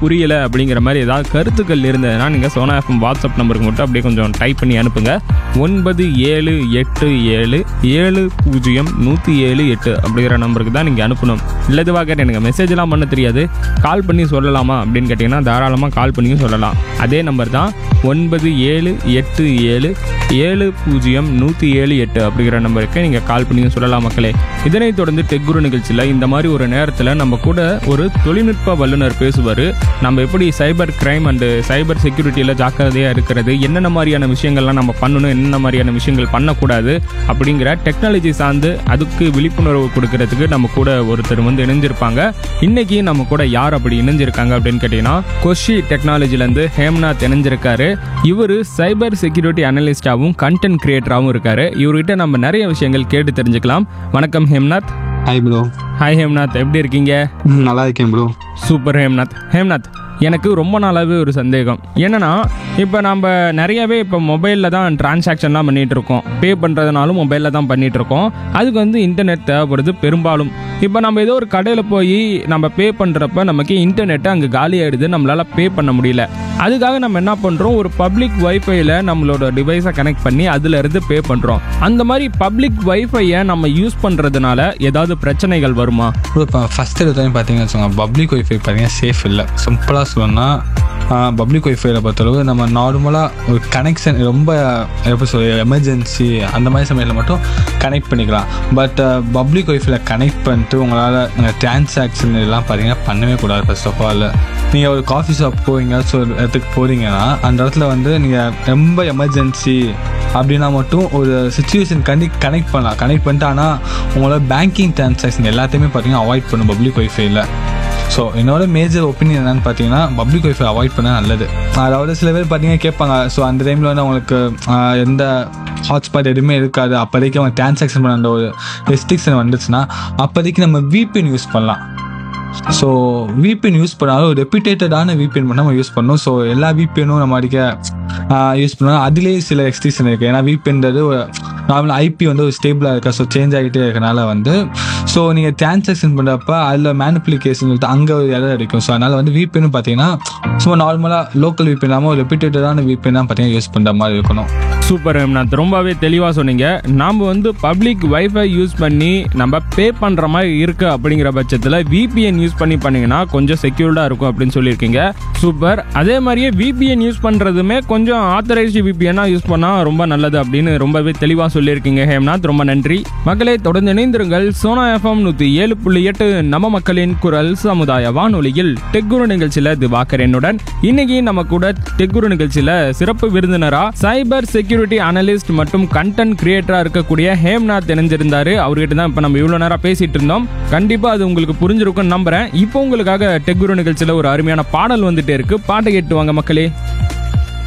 புரியல அப்படிங்கிற மாதிரி ஏதாவது கருத்துக்கள் இருந்ததுன்னா நீங்கள் சோனா எஃப்எம் வாட்ஸ்அப் நம்பருக்கு மட்டும் அப்படியே கொஞ்சம் டைப் பண்ணி அனுப்புங்க ஒன்பது ஏழு எட்டு ஏழு ஏழு பூஜ்ஜியம் நூற்றி ஏழு எட்டு அப்படிங்கிற நம்பருக்கு தான் நீங்கள் அனுப்பணும் இல்லதுவாக கேட்டு எனக்கு மெசேஜ்லாம் பண்ண தெரியாது கால் பண்ணி சொல்லலாமா அப்படின்னு கேட்டிங்கன்னா தாராளமாக கால் பண்ணியும் சொல்லலாம் அதே நம்பர் தான் ஒன்பது ஏழு எட்டு ஏழு ஏழு பூஜ்ஜியம் நூற்றி ஏழு எட்டு அப்படிங்கிற நம்பருக்கு நீங்கள் கால் பண்ணியும் சொல்லலாம் மக்களே இதனைத் தொடர்ந்து டெக்குரு நிகழ்ச்சியில் இந்த மாதிரி ஒரு நேரத்தில் நம்ம கூட ஒரு தொழில்நுட்ப வல்லுநர் பேசுவார் நம்ம எப்படி சைபர் கிரைம் அண்டு சைபர் செக்யூரிட்டியில் ஜாக்கிரதையாக இருக்கிறது என்னென்ன மாதிரியான விஷயங்கள்லாம் நம்ம பண்ணணும் என்னென்ன மாதிரியான விஷயங்கள் பண்ணக்கூடாது அப்படிங்கிற டெக்னாலஜி சார்ந்து அதுக்கு விழிப்புணர்வு கொடுக்கறதுக்கு நம்ம கூட ஒருத்தர் வந்து இணைஞ்சிருப்பாங்க இன்னைக்கு நம்ம கூட யார் அப்படி இணைஞ்சிருக்காங்க அப்படின்னு கேட்டிங்கன்னா கொஷி டெக்னாலஜிலேருந்து ஹேம்நாத் இணைஞ்சிருக்காரு இவர் சைபர் செக்யூரிட்டி அனலிஸ்டாகவும் கண்டென்ட் கிரியேட்டராகவும் இருக்காரு இவர்கிட்ட நம்ம நிறைய விஷயங்கள் கேட்டு தெரிஞ்சுக்கலாம் வணக்கம் Hemnath hi bro hi Hemnath எப்படி இருக்கீங்க நல்லா இருக்கேன் ப்ரோ சூப்பர் ஹேம்நாத் ஹேம்நாத் எனக்கு ரொம்ப நாளாகவே ஒரு சந்தேகம் என்னன்னா இப்போ நம்ம நிறையவே இப்போ மொபைலில் தான் டிரான்சாக்ஷன்லாம் பண்ணிகிட்டு இருக்கோம் பே பண்ணுறதுனாலும் மொபைலில் தான் பண்ணிகிட்டு இருக்கோம் அதுக்கு வந்து இன்டர்நெட் தேவைப்படுது பெரும்பாலும் இப்போ நம்ம ஏதோ ஒரு கடையில் போய் நம்ம பே பண்ணுறப்ப நமக்கு இன்டர்நெட்டு அங்கே காலி ஆகிடுது நம்மளால் பே பண்ண முடியல அதுக்காக நம்ம என்ன பண்ணுறோம் ஒரு பப்ளிக் வைஃபைல நம்மளோட டிவைஸை கனெக்ட் பண்ணி அதுல இருந்து பே பண்ணுறோம் அந்த மாதிரி பப்ளிக் வைஃபையை நம்ம யூஸ் பண்ணுறதுனால ஏதாவது பிரச்சனைகள் வருமா ப்ரோ இப்போ ஃபஸ்ட் எடுத்தோடனே பார்த்தீங்கன்னு வச்சுக்கோங்க பப்ளிக் ஒய்ஃபை பார்த்தீங்கன்னா சேஃப் இல்லை சிம்பிளாக சொல்லணும்னா பப்ளிக் ஒய்ஃபைல பொறுத்தளவு நம்ம நார்மலாக ஒரு கனெக்ஷன் ரொம்ப எப்படி சொல்ல எமர்ஜென்சி அந்த மாதிரி சமயத்தில் மட்டும் கனெக்ட் பண்ணிக்கலாம் பட் பப்ளிக் ஒய்ஃபைல கனெக்ட் பண்ணிட்டு உங்களால் டிரான்சாக்ஷன் எல்லாம் பார்த்தீங்கன்னா பண்ணவே கூடாது ஃபர்ஸ்ட் ஆஃப் ஆல் நீங்கள் ஒரு காஃபி ஷாப் போவீங்க ஸோ ஒரு இடத்துக்கு போகிறீங்கன்னா அந்த இடத்துல வந்து நீங்கள் ரொம்ப எமர்ஜென்சி அப்படின்னா மட்டும் ஒரு சுச்சுவேஷன் கண்டி கனெக்ட் பண்ணலாம் கனெக்ட் பண்ணிட்டு ஆனால் உங்களோட பேங்கிங் டிரான்சாக்ஷன் எல்லாத்தையுமே பார்த்தீங்கன்னா அவாய்ட் பண்ணும் பப்ளிக் ஒய்ஃபைல ஸோ என்னோட மேஜர் ஒப்பீனியன் என்னன்னு பார்த்தீங்கன்னா பப்ளிக் ஒய்ஃபை அவாய்ட் பண்ண நல்லது அதாவது சில பேர் பார்த்தீங்கன்னா கேட்பாங்க ஸோ அந்த டைமில் வந்து அவங்களுக்கு ஆஹ், எந்த ஹாட்ஸ்பாட் எதுவுமே இருக்காது அப்போதைக்கு அவங்க டிரான்சாக்ஷன் பண்ண அந்த ஒரு ரெஸ்ட்ரிக்ஷன் வந்துச்சுன்னா அப்போதைக்கு நம்ம VPN யூஸ் பண்ணலாம் ஸோ VPN யூஸ் பண்ணாலும் ஒரு ரெப்யூட்டேட்டடான VPN பண்ண நம்ம யூஸ் பண்ணணும் ஸோ எல்லா VPN-ம் நம்ம அடிக்க யூஸ் பண்ணணும் அதுலேயே சில எக்ஸ்டென்ஷன் இருக்குது ஏன்னா VPNன்றது ஒரு நார்மல் ஐபி வந்து ஒரு ஸ்டேபிளாக இருக்கா ஸோ சேஞ்ச் ஆகிட்டே இருக்கனால வந்து ஸோ நீங்கள் டிரான்சாக்ஷன் பண்ணுறப்ப அதில் மேனிப்புலிகேஷன் சொல்லிட்டு அங்கே ஒரு இடம் இருக்கும் ஸோ அதனால் வந்து VPN பார்த்தீங்கன்னா சும்மா நார்மலாக லோக்கல் VPN இல்லாமல் ஒரு ரெப்யூட்டடான VPN தான் பார்த்தீங்கன்னா யூஸ் பண்ணுற மாதிரி இருக்கணும் சூப்பர் ஹேம்நாத் ரொம்பவே தெளிவாக சொன்னீங்க நாம் வந்து பப்ளிக் வைஃபை யூஸ் பண்ணி நம்ம பே பண்ணுற மாதிரி இருக்கு அப்படிங்கிற பட்சத்தில் VPN யூஸ் பண்ணி பண்ணீங்கன்னா கொஞ்சம் செக்யூர்டாக இருக்கும் அப்படின்னு சொல்லியிருக்கீங்க சூப்பர் அதே மாதிரியே VPN யூஸ் பண்ணுறதுமே கொஞ்சம் ஆத்தரைஸ்டு VPN-ஆ யூஸ் பண்ணால் ரொம்ப நல்லது அப்படின்னு ரொம்பவே தெளிவாக சொல்லியிருக்கீங்க ஹேம்நாத் ரொம்ப நன்றி மக்களே தொடர்ந்து இணைந்திருங்கள் சோனா எஃப்எம் நூற்றி ஏழு புள்ளி எட்டு நம்ம மக்களின் குரல் சமுதாய வானொலியில் டெக்குரு நிகழ்ச்சியில் திவாகர் என்னுடன் இன்னைக்கு நம்ம கூட டெக்குரு நிகழ்ச்சியில் சிறப்பு விருந்தினரா சைபர் செக்யூரிட்டி அனலிஸ்ட் மற்றும் கண்டென்ட் கிரியேட்டரா இருக்கக்கூடிய ஹேம்நாத் இணைஞ்சிருந்தாரு அவர்கிட்ட தான் இப்போ நம்ம இவ்வளோ நேரம் பேசிட்டு இருந்தோம் கண்டிப்பா அது உங்களுக்கு புரிஞ்சிருக்கும்னு நம்புறேன் இப்போ உங்களுக்காக டெக்குரு நிகழ்ச்சியில் ஒரு அருமையான பாடல் வந்துட்டே இருக்கு பாட்டை கேட்டு வாங்க மக்களே